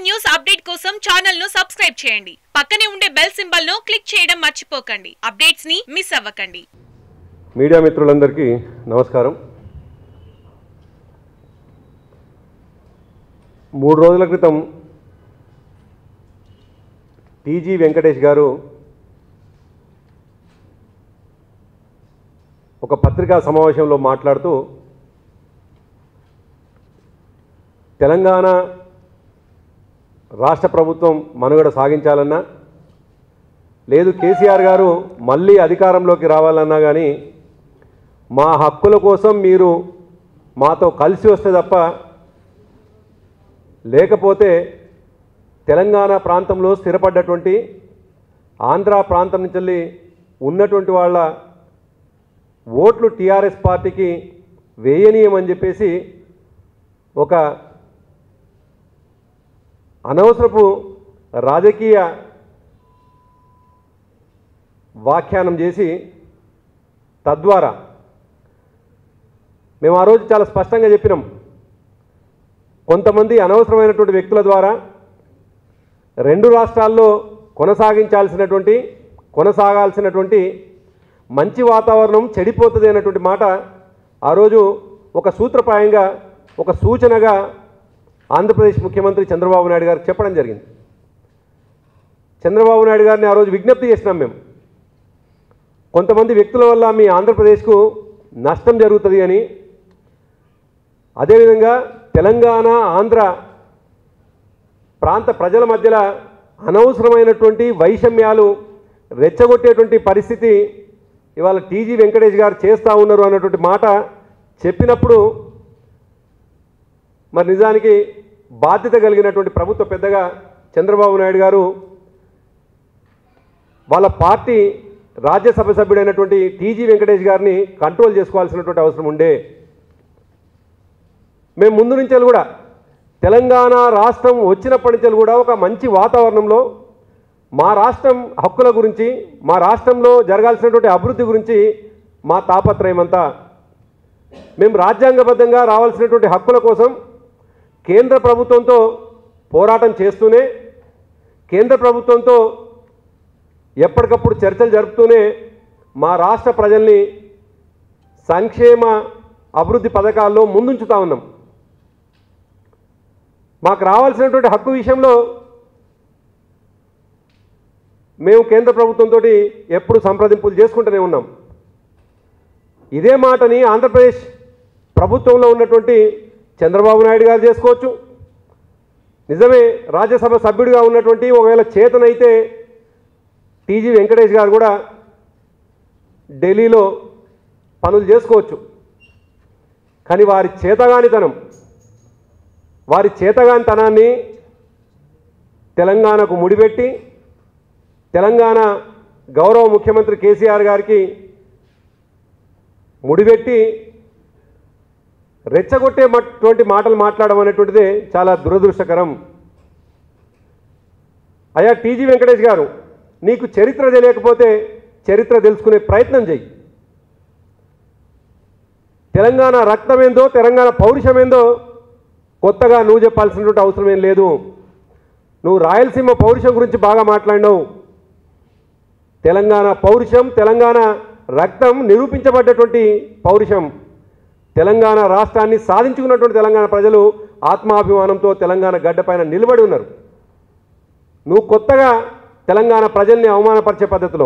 News update కోసం channel ను subscribe చేయండి పక్కనే ఉండే బెల్ సింబల్ ను క్లిక్ చేయడం మర్చిపోకండి అప్డేట్స్ ని మిస్ అవ్వకండి మీడియా మిత్రులందరికీ నమస్కారం మూడు రోజుల క్రితం టీజీ వెంకటేష్ గారు ఒక పత్రికా సమావేశంలో మాట్లాడుతూ తెలంగాణ రాష్ట్ర ప్రభుత్వం మనుగడ సాగించాలన్నా లేదు కేసీఆర్ గారు మళ్ళీ అధికారంలోకి రావాలన్నా కానీ మా హక్కుల కోసం మీరు మాతో కలిసి వస్తే తప్ప లేకపోతే తెలంగాణ ప్రాంతంలో స్థిరపడ్డటువంటి ఆంధ్ర ప్రాంతం నుంచి వెళ్ళి ఉన్నటువంటి వాళ్ళ ఓట్లు టీఆర్ఎస్ పార్టీకి వేయనీయమని చెప్పేసి ఒక అనవసరపు రాజకీయ వ్యాఖ్యానం చేసి తద్వారా మేము ఆ రోజు చాలా స్పష్టంగా చెప్పినాం కొంతమంది అనవసరమైనటువంటి వ్యక్తుల ద్వారా రెండు రాష్ట్రాల్లో కొనసాగించాల్సినటువంటి కొనసాగాల్సినటువంటి మంచి వాతావరణం చెడిపోతుంది అన్నటువంటి మాట ఆ రోజు ఒక సూత్రప్రాయంగా ఒక సూచనగా ఆంధ్రప్రదేశ్ ముఖ్యమంత్రి చంద్రబాబు నాయుడు గారికి చెప్పడం జరిగింది చంద్రబాబు నాయుడు గారిని ఆ రోజు విజ్ఞప్తి చేసినాం మేము కొంతమంది వ్యక్తుల వల్ల మీ ఆంధ్రప్రదేశ్కు నష్టం జరుగుతుంది అని అదేవిధంగా తెలంగాణ ఆంధ్ర ప్రాంత ప్రజల మధ్యలో అనవసరమైనటువంటి వైషమ్యాలు రెచ్చగొట్టేటువంటి పరిస్థితి ఇవాళ టీజీ వెంకటేష్ గారు చేస్తూ ఉన్నారు అన్నటువంటి మాట చెప్పినప్పుడు మరి నిజానికి బాధ్యత కలిగినటువంటి ప్రభుత్వ పెద్దగా చంద్రబాబు నాయుడు గారు వాళ్ళ పార్టీ రాజ్యసభ సభ్యుడైనటువంటి టీజీ వెంకటేష్ గారిని కంట్రోల్ చేసుకోవాల్సినటువంటి అవసరం ఉండే మేము ముందు నుంచి కూడా తెలంగాణ రాష్ట్రం వచ్చినప్పటి నుంచి కూడా ఒక మంచి వాతావరణంలో మా రాష్ట్రం హక్కుల గురించి మా రాష్ట్రంలో జరగాల్సినటువంటి అభివృద్ధి గురించి మా తాపత్రయం అంతా మేము రాజ్యాంగబద్ధంగా రావాల్సినటువంటి హక్కుల కోసం కేంద్ర ప్రభుత్వంతో పోరాటం చేస్తూనే కేంద్ర ప్రభుత్వంతో ఎప్పటికప్పుడు చర్చలు జరుపుతూనే మా రాష్ట్ర ప్రజల్ని సంక్షేమ అభివృద్ధి పథకాల్లో ముందుంచుతా ఉన్నాం మాకు రావాల్సినటువంటి హక్కు విషయంలో మేము కేంద్ర ప్రభుత్వంతో ఎప్పుడు సంప్రదింపులు చేసుకుంటూనే ఉన్నాం ఇదే మాటని ఆంధ్రప్రదేశ్ ప్రభుత్వంలో ఉన్నటువంటి చంద్రబాబు నాయుడు గారు చేసుకోవచ్చు నిజమే రాజ్యసభ సభ్యుడిగా ఉన్నటువంటి ఒకవేళ చేతనైతే టీజీ వెంకటేష్ గారు కూడా ఢిల్లీలో పనులు చేసుకోవచ్చు కానీ వారి చేతగానితనం వారి చేతగానితనాన్ని తెలంగాణకు ముడిపెట్టి తెలంగాణ గౌరవ ముఖ్యమంత్రి కేసీఆర్ గారికి ముడిపెట్టి రెచ్చగొట్టేటువంటి మాటలు మాట్లాడడం అనేటువంటిదే చాలా దురదృష్టకరం అయ్యా టీజీ వెంకటేష్ గారు నీకు చరిత్ర తెలియకపోతే చరిత్ర తెలుసుకునే ప్రయత్నం చెయ్యి తెలంగాణ రక్తమేందో తెలంగాణ పౌరుషమేందో కొత్తగా నువ్వు చెప్పాల్సినటువంటి అవసరం ఏం లేదు నువ్వు రాయలసీమ పౌరుషం గురించి బాగా మాట్లాడినావు తెలంగాణ పౌరుషం తెలంగాణ రక్తం నిరూపించబడ్డటువంటి పౌరుషం తెలంగాణ రాష్ట్రాన్ని సాధించుకున్నటువంటి తెలంగాణ ప్రజలు ఆత్మాభిమానంతో తెలంగాణ గడ్డపైన నిలబడి ఉన్నారు నువ్వు కొత్తగా తెలంగాణ ప్రజల్ని అవమానపరిచే పద్ధతిలో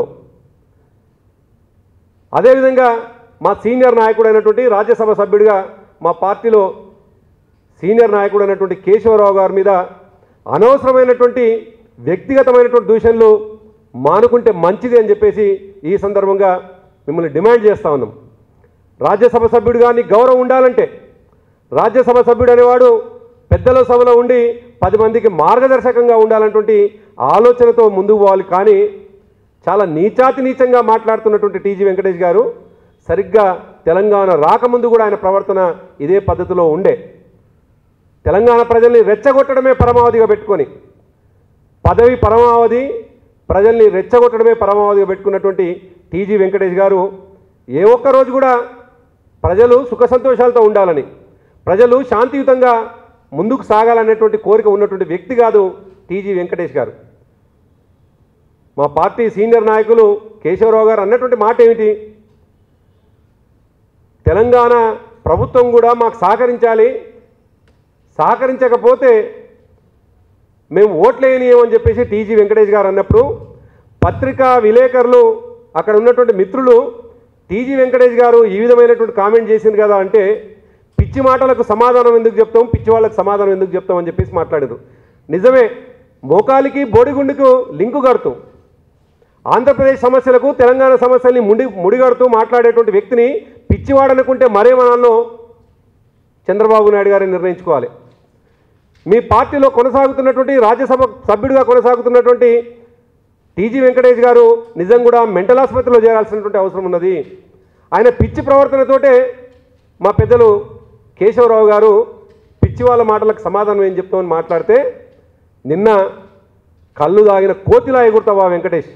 అదేవిధంగా మా సీనియర్ నాయకుడు అయినటువంటి రాజ్యసభ సభ్యుడిగా మా పార్టీలో సీనియర్ నాయకుడు అయినటువంటి కేశవరావు గారి మీద అనవసరమైనటువంటి వ్యక్తిగతమైనటువంటి దూషణలు మానుకుంటే మంచిది అని చెప్పేసి ఈ సందర్భంగా మిమ్మల్ని డిమాండ్ చేస్తా ఉన్నాం రాజ్యసభ సభ్యుడిగా నీకు గౌరవం ఉండాలంటే రాజ్యసభ సభ్యుడు అనేవాడు పెద్దల సభలో ఉండి పది మందికి మార్గదర్శకంగా ఉండాలన్నటువంటి ఆలోచనతో ముందుకు పోవాలి కానీ చాలా నీచాతి నీచంగా మాట్లాడుతున్నటువంటి టీజీ వెంకటేష్ గారు సరిగ్గా తెలంగాణ రాకముందు కూడా ఆయన ప్రవర్తన ఇదే పద్ధతిలో ఉండే తెలంగాణ ప్రజల్ని రెచ్చగొట్టడమే పరమావధిగా పెట్టుకొని పదవి పరమావధి ప్రజల్ని రెచ్చగొట్టడమే పరమావధిగా పెట్టుకున్నటువంటి టీజీ వెంకటేష్ గారు ఏ ఒక్క రోజు కూడా ప్రజలు సుఖ సంతోషాలతో ఉండాలని ప్రజలు శాంతియుతంగా ముందుకు సాగాలనేటువంటి కోరిక ఉన్నటువంటి వ్యక్తి కాదు టీజీ వెంకటేష్ గారు మా పార్టీ సీనియర్ నాయకులు కేశవరావు గారు అన్నటువంటి మాట ఏమిటి తెలంగాణ ప్రభుత్వం కూడా మాకు సహకరించాలి సహకరించకపోతే మేము ఓట్లేయనీయమని చెప్పేసి టీజీ వెంకటేష్ గారు అన్నప్పుడు పత్రికా విలేకరులు అక్కడ ఉన్నటువంటి మిత్రులు టీజీ వెంకటేష్ గారు ఈ విధమైనటువంటి కామెంట్ చేసింది కదా అంటే పిచ్చి మాటలకు సమాధానం ఎందుకు చెప్తాం పిచ్చి వాళ్ళకి సమాధానం ఎందుకు చెప్తాం అని చెప్పేసి మాట్లాడారు నిజమే మోకాలికి బోడిగుండుకు లింకు కడుతూ ఆంధ్రప్రదేశ్ సమస్యలకు తెలంగాణ సమస్యల్ని ముడి ముడిగడుతూ మాట్లాడేటువంటి వ్యక్తిని పిచ్చివాడనుకుంటే మరేమనాలో చంద్రబాబు నాయుడు గారిని నిర్ణయించుకోవాలి మీ పార్టీలో కొనసాగుతున్నటువంటి రాజ్యసభ సభ్యుడిగా కొనసాగుతున్నటువంటి టీజీ వెంకటేష్ గారు నిజం కూడా మెంటల్ ఆసుపత్రిలో చేరాల్సినటువంటి అవసరం ఉన్నది ఆయన పిచ్చి ప్రవర్తనతోటే మా పెద్దలు కేశవరావు గారు పిచ్చి వాళ్ళ మాటలకు సమాధానం ఏం చెప్తామని మాట్లాడితే నిన్న కళ్ళు దాగిన కోతిలా ఎగురుతావా వెంకటేష్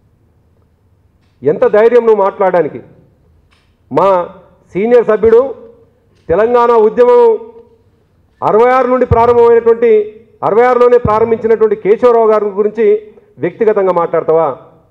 ఎంత ధైర్యం నువ్వు మాట్లాడడానికి మా సీనియర్ సభ్యుడు తెలంగాణ ఉద్యమం అరవై ఆరు నుండి ప్రారంభమైనటువంటి అరవై ఆరులోనే ప్రారంభించినటువంటి కేశవరావు గారి గురించి వ్యక్తిగతంగా మాట్లాడతావా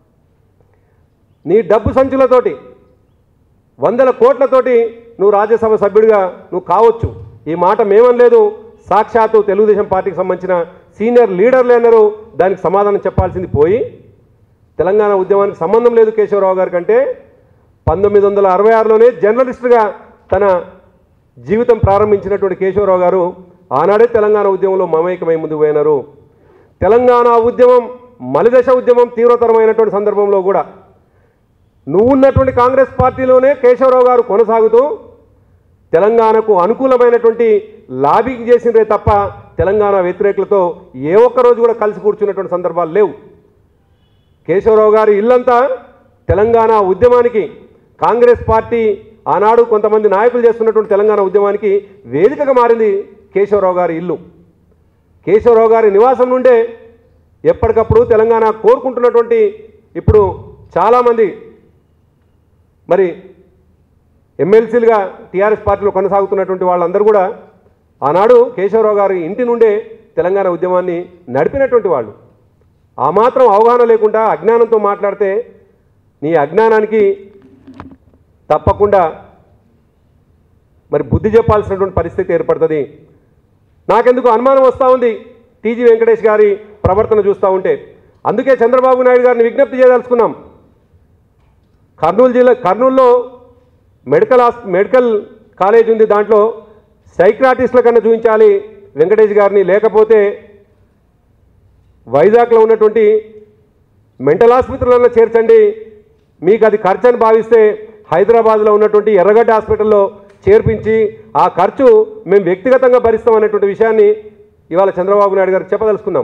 నీ డబ్బు సంచులతోటి వందల కోట్లతోటి నువ్వు రాజ్యసభ సభ్యుడిగా నువ్వు కావచ్చు ఈ మాట మేమనలేదు సాక్షాత్తు తెలుగుదేశం పార్టీకి సంబంధించిన సీనియర్ లీడర్లు అన్నారు దానికి సమాధానం చెప్పాల్సింది పోయి తెలంగాణ ఉద్యమానికి సంబంధం లేదు కేశవరావు గారి కంటే పంతొమ్మిది వందల అరవై ఆరులోనే జర్నలిస్టుగా తన జీవితం ప్రారంభించినటువంటి కేశవరావు గారు ఆనాడే తెలంగాణ ఉద్యమంలో మమేకమై ముందుకు పోయినారు తెలంగాణ ఉద్యమం మలిదశ ఉద్యమం తీవ్రతరమైనటువంటి సందర్భంలో కూడా నువ్వున్నటువంటి కాంగ్రెస్ పార్టీలోనే కేశవరావు గారు కొనసాగుతూ తెలంగాణకు అనుకూలమైనటువంటి లాబింగ్ చేసినరే తప్ప తెలంగాణ వ్యతిరేకులతో ఏ ఒక్క రోజు కూడా కలిసి కూర్చున్నటువంటి సందర్భాలు లేవు కేశవరావు గారి ఇల్లంతా తెలంగాణ ఉద్యమానికి కాంగ్రెస్ పార్టీ ఆనాడు కొంతమంది నాయకులు చేస్తున్నటువంటి తెలంగాణ ఉద్యమానికి వేదికగా మారింది కేశవరావు గారి ఇల్లు కేశవరావు గారి నివాసం నుండే ఎప్పటికప్పుడు తెలంగాణ కోరుకుంటున్నటువంటి ఇప్పుడు చాలామంది మరి ఎమ్మెల్సీలుగా టీఆర్ఎస్ పార్టీలో కొనసాగుతున్నటువంటి వాళ్ళందరూ కూడా ఆనాడు కేశవరావు గారి ఇంటి నుండే తెలంగాణ ఉద్యమాన్ని నడిపినటువంటి వాళ్ళు ఆ మాత్రం అవగాహన లేకుండా అజ్ఞానంతో మాట్లాడితే నీ అజ్ఞానానికి తప్పకుండా మరి బుద్ధి చెప్పాల్సినటువంటి పరిస్థితి ఏర్పడుతుంది నాకెందుకు అనుమానం వస్తూ ఉంది టీజీ వెంకటేష్ గారి ప్రవర్తన చూస్తూ ఉంటే అందుకే చంద్రబాబు నాయుడు గారిని విజ్ఞప్తి చేయదలుచుకున్నాం కర్నూలు జిల్లా కర్నూలులో మెడికల్ హాస్ మెడికల్ కాలేజ్ ఉంది దాంట్లో సైక్రాటిస్టుల కన్నా చూపించాలి వెంకటేష్ గారిని లేకపోతే వైజాగ్లో ఉన్నటువంటి మెంటల్ ఆసుపత్రులలో చేర్చండి మీకు అది ఖర్చు అని భావిస్తే హైదరాబాద్లో ఉన్నటువంటి ఎర్రగడ్డ హాస్పిటల్లో చేర్పించి ఆ ఖర్చు మేము వ్యక్తిగతంగా భరిస్తాం అనేటువంటి విషయాన్ని ఇవాళ చంద్రబాబు నాయుడు గారికి చెప్పదలుచుకున్నాం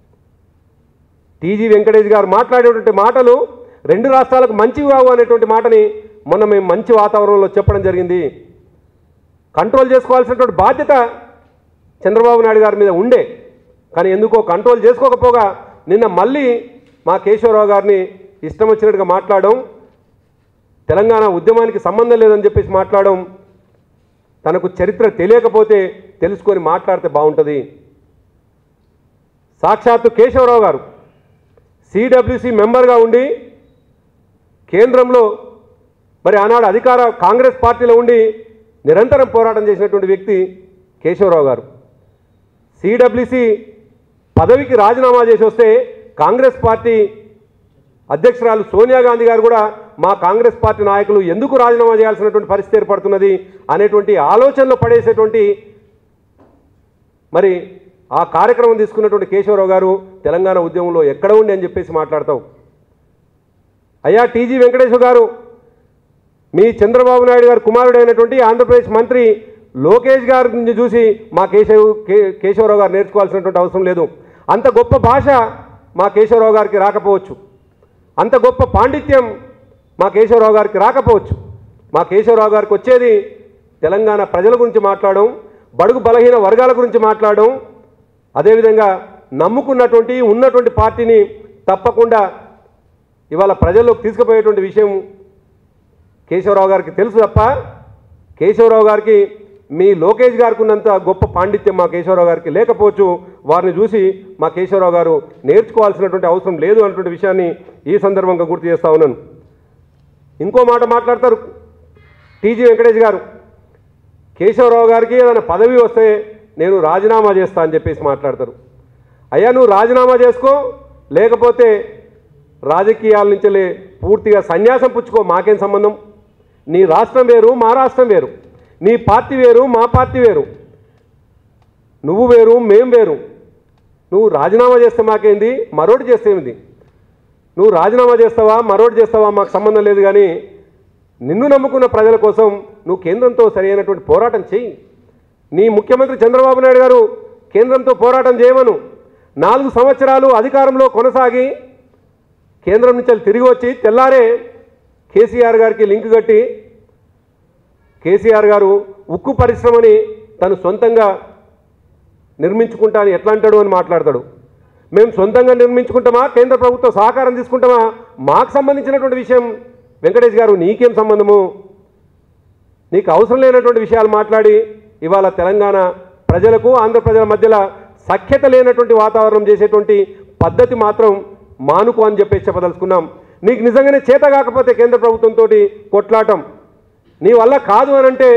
టీజీ వెంకటేష్ గారు మాట్లాడేటువంటి మాటలు రెండు రాష్ట్రాలకు మంచివి కావు అనేటువంటి మాటని మొన్న మేము మంచి వాతావరణంలో చెప్పడం జరిగింది కంట్రోల్ చేసుకోవాల్సినటువంటి బాధ్యత చంద్రబాబు నాయుడు గారి మీద ఉండే కానీ ఎందుకో కంట్రోల్ చేసుకోకపోగా నిన్న మళ్ళీ మా కేశవరావు గారిని ఇష్టం వచ్చినట్టుగా మాట్లాడడం తెలంగాణ ఉద్యమానికి సంబంధం లేదని చెప్పేసి మాట్లాడడం తనకు చరిత్ర తెలియకపోతే తెలుసుకొని మాట్లాడితే బాగుంటుంది సాక్షాత్తు కేశవరావు గారు సిడబ్ల్యూసి మెంబర్గా ఉండి కేంద్రంలో మరి ఆనాడు అధికార కాంగ్రెస్ పార్టీలో ఉండి నిరంతరం పోరాటం చేసినటువంటి వ్యక్తి కేశవరావు గారు సిడబ్ల్యూసి పదవికి రాజీనామా చేసి వస్తే కాంగ్రెస్ పార్టీ అధ్యక్షురాలు సోనియా గాంధీ గారు కూడా మా కాంగ్రెస్ పార్టీ నాయకులు ఎందుకు రాజీనామా చేయాల్సినటువంటి పరిస్థితి ఏర్పడుతున్నది అనేటువంటి ఆలోచనలో పడేసేటువంటి మరి ఆ కార్యక్రమం తీసుకున్నటువంటి కేశవరావు గారు తెలంగాణ ఉద్యమంలో ఎక్కడ ఉండి అని చెప్పేసి మాట్లాడతావు అయ్యా టీజీ వెంకటేశ్వర గారు మీ చంద్రబాబు నాయుడు గారు కుమారుడైనటువంటి ఆంధ్రప్రదేశ్ మంత్రి లోకేష్ గారిని చూసి మా కేశవ్ కే- కేశవరావు గారు నేర్చుకోవాల్సినటువంటి అవసరం లేదు అంత గొప్ప భాష మా కేశవరావు గారికి రాకపోవచ్చు అంత గొప్ప పాండిత్యం మా కేశవరావు గారికి రాకపోవచ్చు మా కేశవరావు గారికి వచ్చేది తెలంగాణ ప్రజల గురించి మాట్లాడడం బడుగు బలహీన వర్గాల గురించి మాట్లాడడం అదేవిధంగా నమ్ముకున్నటువంటి ఉన్నటువంటి పార్టీని తప్పకుండా ఇవాళ ప్రజల్లోకి తీసుకుపోయేటువంటి విషయం కేశవరావు గారికి తెలుసు తప్ప కేశవరావు గారికి మీ లోకేష్ గారికి ఉన్నంత గొప్ప పాండిత్యం మా కేశవరావు గారికి లేకపోవచ్చు వారిని చూసి మా కేశవరావు గారు నేర్చుకోవాల్సినటువంటి అవసరం లేదు అన్నటువంటి విషయాన్ని ఈ సందర్భంగా గుర్తు చేస్తా ఉన్నాను ఇంకో మాట మాట్లాడతారు టీజీ వెంకటేష్ గారు కేశవరావు గారికి ఏదైనా పదవి వస్తే నేను రాజీనామా చేస్తా అని చెప్పేసి మాట్లాడతారు అయ్యా నువ్వు రాజీనామా చేసుకో లేకపోతే రాజకీయాల నుంచి లే- పూర్తిగా సన్యాసం పుచ్చుకో మాకేం సంబంధం నీ రాష్ట్రం వేరు మా రాష్ట్రం వేరు నీ పార్టీ వేరు మా పార్టీ వేరు నువ్వు వేరు మేం వేరు నువ్వు రాజీనామా చేస్తే మాకేంది మరోటి చేస్తే ఏంది నువ్వు రాజీనామా చేస్తావా మరోటి చేస్తావా మాకు సంబంధం లేదు కానీ నిన్ను నమ్ముకున్న ప్రజల కోసం నువ్వు కేంద్రంతో సరైనటువంటి పోరాటం చెయ్యి నీ ముఖ్యమంత్రి చంద్రబాబు నాయుడు గారు కేంద్రంతో పోరాటం చేయమను నాలుగు సంవత్సరాలు అధికారంలో కొనసాగి కేంద్రం నుంచి వాళ్ళు తిరిగి వచ్చి తెల్లారే కేసీఆర్ గారికి లింక్ కట్టి కేసీఆర్ గారు ఉక్కు పరిశ్రమని తను సొంతంగా నిర్మించుకుంటా అని ఎట్లా అంటాడు అని మాట్లాడతాడు మేము సొంతంగా నిర్మించుకుంటామా కేంద్ర ప్రభుత్వ సహకారం తీసుకుంటామా మాకు సంబంధించినటువంటి విషయం వెంకటేష్ గారు నీకేం సంబంధము నీకు అవసరం లేనటువంటి విషయాలు మాట్లాడి ఇవాళ తెలంగాణ ప్రజలకు ఆంధ్ర ప్రజల మధ్యలో సఖ్యత లేనటువంటి వాతావరణం చేసేటువంటి పద్ధతి మాత్రం మానుకో అని చెప్పేసి చెప్పదలుచుకున్నాం నీకు నిజంగానే చేత కాకపోతే కేంద్ర ప్రభుత్వంతో కొట్లాటం నీ వల్ల కాదు అని అంటే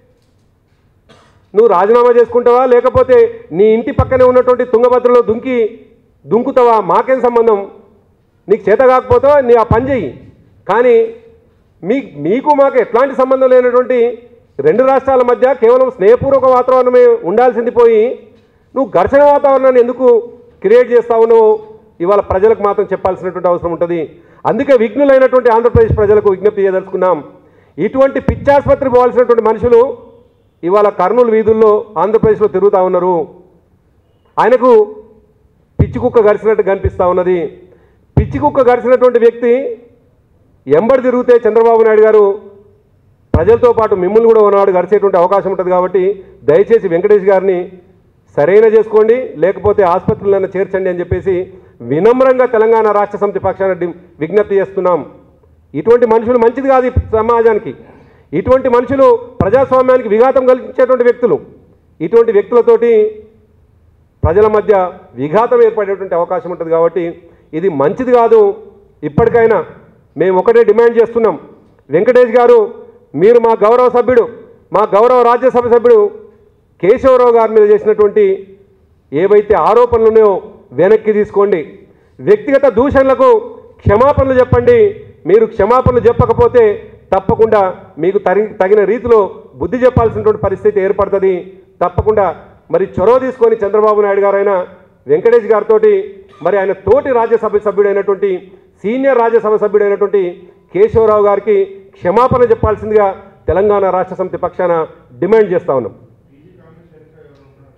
నువ్వు రాజీనామా చేసుకుంటావా లేకపోతే నీ ఇంటి పక్కనే ఉన్నటువంటి తుంగభద్రలో దుంకి దుంకుతావా మాకేం సంబంధం నీకు చేత కాకపోతే నీ ఆ పని చెయ్యి కానీ మీ మీకు మాకు ఎట్లాంటి సంబంధం లేనటువంటి రెండు రాష్ట్రాల మధ్య కేవలం స్నేహపూర్వక వాతావరణమే ఉండాల్సింది పోయి నువ్వు ఘర్షణ వాతావరణాన్ని ఎందుకు క్రియేట్ చేస్తా ఉన్నావు ఇవాళ ప్రజలకు మాత్రం చెప్పాల్సినటువంటి అవసరం ఉంటుంది అందుకే విఘ్నులైనటువంటి ఆంధ్రప్రదేశ్ ప్రజలకు విజ్ఞప్తి చేయదలుచుకున్నాం ఇటువంటి పిచ్చాసుపత్రి పోవాల్సినటువంటి మనుషులు ఇవాళ కర్నూలు వీధుల్లో ఆంధ్రప్రదేశ్లో తిరుగుతూ ఉన్నారు ఆయనకు పిచ్చి కుక్క గరిచినట్టు కనిపిస్తూ ఉన్నది పిచ్చి కుక్క గరిచినటువంటి వ్యక్తి ఎంబడి తిరిగితే చంద్రబాబు నాయుడు గారు ప్రజలతో పాటు మిమ్మల్ని కూడా ఉన్నాడు గడిచేటువంటి అవకాశం ఉంటుంది కాబట్టి దయచేసి వెంకటేష్ గారిని సరైన చేసుకోండి లేకపోతే ఆసుపత్రులను చేర్చండి అని చెప్పేసి వినమ్రంగా తెలంగాణ రాష్ట్ర సమితి పక్షాన డి- విజ్ఞప్తి చేస్తున్నాం ఇటువంటి మనుషులు మంచిది కాదు ఈ సమాజానికి ఇటువంటి మనుషులు ప్రజాస్వామ్యానికి విఘాతం కలిగించేటువంటి వ్యక్తులు ఇటువంటి వ్యక్తులతోటి ప్రజల మధ్య విఘాతం ఏర్పడేటువంటి అవకాశం ఉంటుంది కాబట్టి ఇది మంచిది కాదు ఇప్పటికైనా మేము ఒకటే డిమాండ్ చేస్తున్నాం వెంకటేష్ గారు మీరు మా గౌరవ సభ్యుడు మా గౌరవ రాజ్యసభ సభ్యుడు కేశవరావు గారి మీద చేసినటువంటి ఏవైతే ఆరోపణలు ఉన్నాయో వెనక్కి తీసుకోండి వ్యక్తిగత దూషణలకు క్షమాపణలు చెప్పండి మీరు క్షమాపణలు చెప్పకపోతే తప్పకుండా మీకు తరి తగిన రీతిలో బుద్ధి చెప్పాల్సినటువంటి పరిస్థితి ఏర్పడుతుంది తప్పకుండా మరి చొరవ తీసుకొని చంద్రబాబు నాయుడు గారైనా వెంకటేష్ గారితో మరి ఆయన తోటి రాజ్యసభ సభ్యుడైనటువంటి సీనియర్ రాజ్యసభ సభ్యుడైనటువంటి కేశవరావు గారికి క్షమాపణ చెప్పాల్సిందిగా తెలంగాణ రాష్ట్ర సమితి పక్షాన డిమాండ్ చేస్తా ఉన్నాం టీజీ కామెంట్స్ వెనుక ఎవరు ఉన్నారు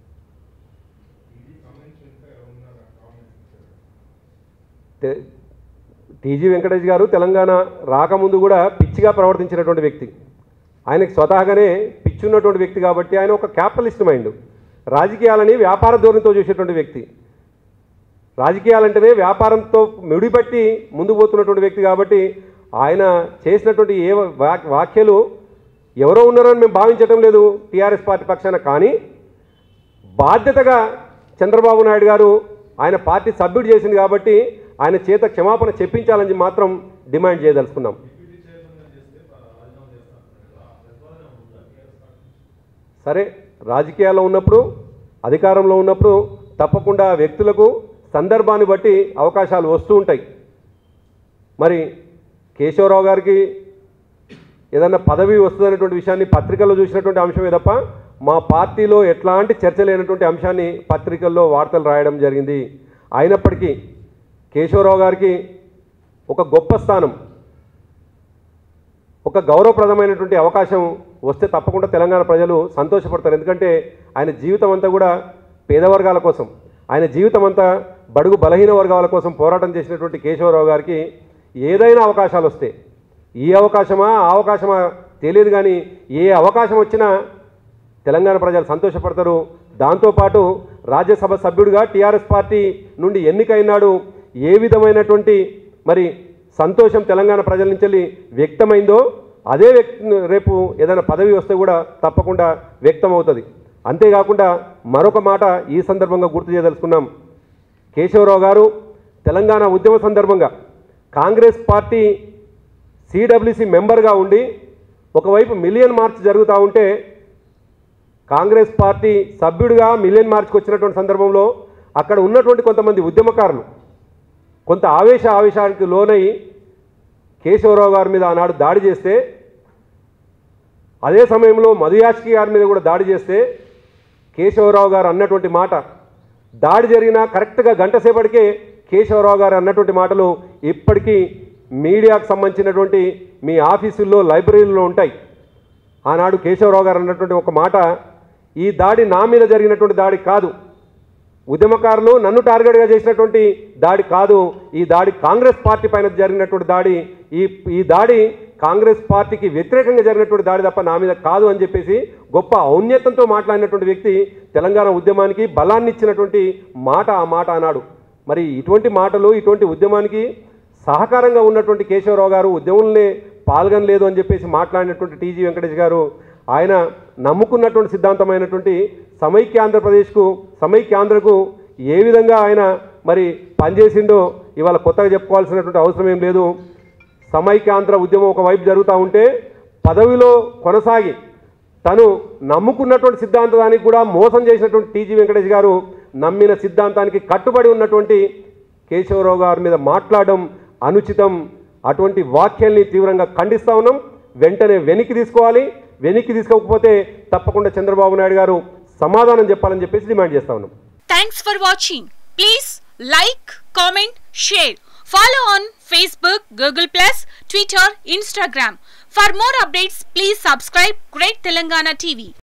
టీజీ కామెంట్స్ వెనుక ఎవరు ఉన్నారు ఆ కామెంట్స్ తె- టీజీ వెంకటేష్ గారు తెలంగాణ రాకముందు కూడా పిచ్చిగా ప్రవర్తించినటువంటి వ్యక్తి ఆయనకి స్వతహాగానే పిచ్చి ఉన్నటువంటి వ్యక్తి కాబట్టి ఆయన ఒక క్యాపిటలిస్ట్ మైండ్ రాజకీయాలని వ్యాపార ధోరణితో చూసేటువంటి వ్యక్తి రాజకీయాలంటేనే వ్యాపారంతో ముడిపట్టి ముందుకు పోతున్నటువంటి వ్యక్తి కాబట్టి ఆయన చేసినటువంటి ఏ వా- వ్యాఖ్యలు ఎవరో ఉన్నారని మేము భావించటం లేదు టీఆర్ఎస్ పార్టీ పక్షాన కానీ బాధ్యతగా చంద్రబాబు నాయుడు గారు ఆయన పార్టీ సభ్యుడు చేసింది కాబట్టి ఆయన చేత క్షమాపణ చెప్పించాలని మాత్రం డిమాండ్ చేయదలుచుకున్నాం సరే రాజకీయాల్లో ఉన్నప్పుడు అధికారంలో ఉన్నప్పుడు తప్పకుండా వ్యక్తులకు సందర్భాన్ని బట్టి అవకాశాలు వస్తూ ఉంటాయి మరి కేశవరావు గారికి ఏదన్నా పదవి వస్తుందనేటువంటి విషయాన్ని పత్రికల్లో చూసినటువంటి అంశమే తప్ప మా పార్టీలో ఎట్లాంటి చర్చ లేనటువంటి అంశాన్ని పత్రికల్లో వార్తలు రాయడం జరిగింది అయినప్పటికీ కేశవరావు గారికి ఒక గొప్ప స్థానం ఒక గౌరవప్రదమైనటువంటి అవకాశం వస్తే తప్పకుండా తెలంగాణ ప్రజలు సంతోషపడతారు ఎందుకంటే ఆయన జీవితం అంతా కూడా పేద వర్గాల కోసం ఆయన జీవితం అంతా బడుగు బలహీన వర్గాల కోసం పోరాటం చేసినటువంటి కేశవరావు గారికి ఏదైనా అవకాశాలు వస్తే ఈ అవకాశమా ఆ అవకాశమా తెలియదు కానీ ఏ అవకాశం వచ్చినా తెలంగాణ ప్రజలు సంతోషపడతారు దాంతోపాటు రాజ్యసభ సభ్యుడిగా టీఆర్ఎస్ పార్టీ నుండి ఎన్నికైనాడు ఏ విధమైనటువంటి మరి సంతోషం తెలంగాణ ప్రజల నుంచి వెళ్ళి వ్యక్తమైందో అదే వ్యక్తి రేపు ఏదైనా పదవి వస్తే కూడా తప్పకుండా వ్యక్తం అవుతుంది అంతేకాకుండా మరొక మాట ఈ సందర్భంగా గుర్తు చేయదలుచుకున్నాం కేశవరావు గారు తెలంగాణ ఉద్యమ సందర్భంగా కాంగ్రెస్ పార్టీ సిడబ్ల్యూసి మెంబర్గా ఉండి ఒకవైపు మిలియన్ మార్చ్ జరుగుతూ ఉంటే కాంగ్రెస్ పార్టీ సభ్యుడిగా మిలియన్ మార్చ్కి వచ్చినటువంటి సందర్భంలో అక్కడ ఉన్నటువంటి కొంతమంది ఉద్యమకారులు కొంత ఆవేశ ఆవేశానికి లోనై కేశవరావు గారి మీద ఆనాడు దాడి చేస్తే అదే సమయంలో మధుయాష్కి గారి మీద కూడా దాడి చేస్తే కేశవరావు గారు అన్నటువంటి మాట దాడి జరిగిన కరెక్ట్గా గంట సేపటికే కేశవరావు గారు అన్నటువంటి మాటలు ఇప్పటికీ మీడియాకు సంబంధించినటువంటి మీ ఆఫీసుల్లో లైబ్రరీల్లో ఉంటాయి ఆనాడు కేశవరావు గారు అన్నటువంటి ఒక మాట ఈ దాడి నా మీద జరిగినటువంటి దాడి కాదు ఉద్యమకారులు నన్ను టార్గెట్గా చేసినటువంటి దాడి కాదు ఈ దాడి కాంగ్రెస్ పార్టీ పైన జరిగినటువంటి దాడి ఈ ఈ దాడి కాంగ్రెస్ పార్టీకి వ్యతిరేకంగా జరిగినటువంటి దాడి తప్ప నా మీద కాదు అని చెప్పేసి గొప్ప ఔన్నత్యంతో మాట్లాడినటువంటి వ్యక్తి తెలంగాణ ఉద్యమానికి బలాన్ని ఇచ్చినటువంటి మాట ఆ మాట అన్నాడు మరి ఇటువంటి మాటలు ఇటువంటి ఉద్యమానికి సహకారంగా ఉన్నటువంటి కేశవరావు గారు ఉద్యమంలోనే పాల్గొనలేదు అని చెప్పేసి మాట్లాడినటువంటి టీజీ వెంకటేష్ గారు ఆయన నమ్ముకున్నటువంటి సిద్ధాంతమైనటువంటి సమైక్యాంధ్రప్రదేశ్కు సమైక్యాంధ్రకు ఏ విధంగా ఆయన మరి పనిచేసిండో ఇవాళ కొత్తగా చెప్పుకోవాల్సినటువంటి అవసరం ఏం లేదు సమైక్యాంధ్ర ఉద్యమం ఒకవైపు జరుగుతూ ఉంటే పదవిలో కొనసాగి తను నమ్ముకున్నటువంటి సిద్ధాంతానికి కూడా మోసం చేసినటువంటి టీజీ వెంకటేష్ గారు నమ్మిన సిద్ధాంతానికి కట్టుబడి ఉన్నటువంటి కేశవరావు గారి మీద మాట్లాడడం అనుచితం అటువంటి వాక్యాల్ని తీవ్రంగా ఖండిస్తా ఉన్నాం వెంటనే వెనక్కి తీసుకోవాలి వెనక్కి తీసుకోకపోతే తప్పకుండా చంద్రబాబు నాయుడు గారు సమాధానం చెప్పాలని చెప్పేసి డిమాండ్ చేస్తా ఉన్నాం Thanks for watching. Please like, comment, share. Follow on Facebook, Google Plus, Twitter, Instagram. For more updates, please subscribe Great Telangana TV.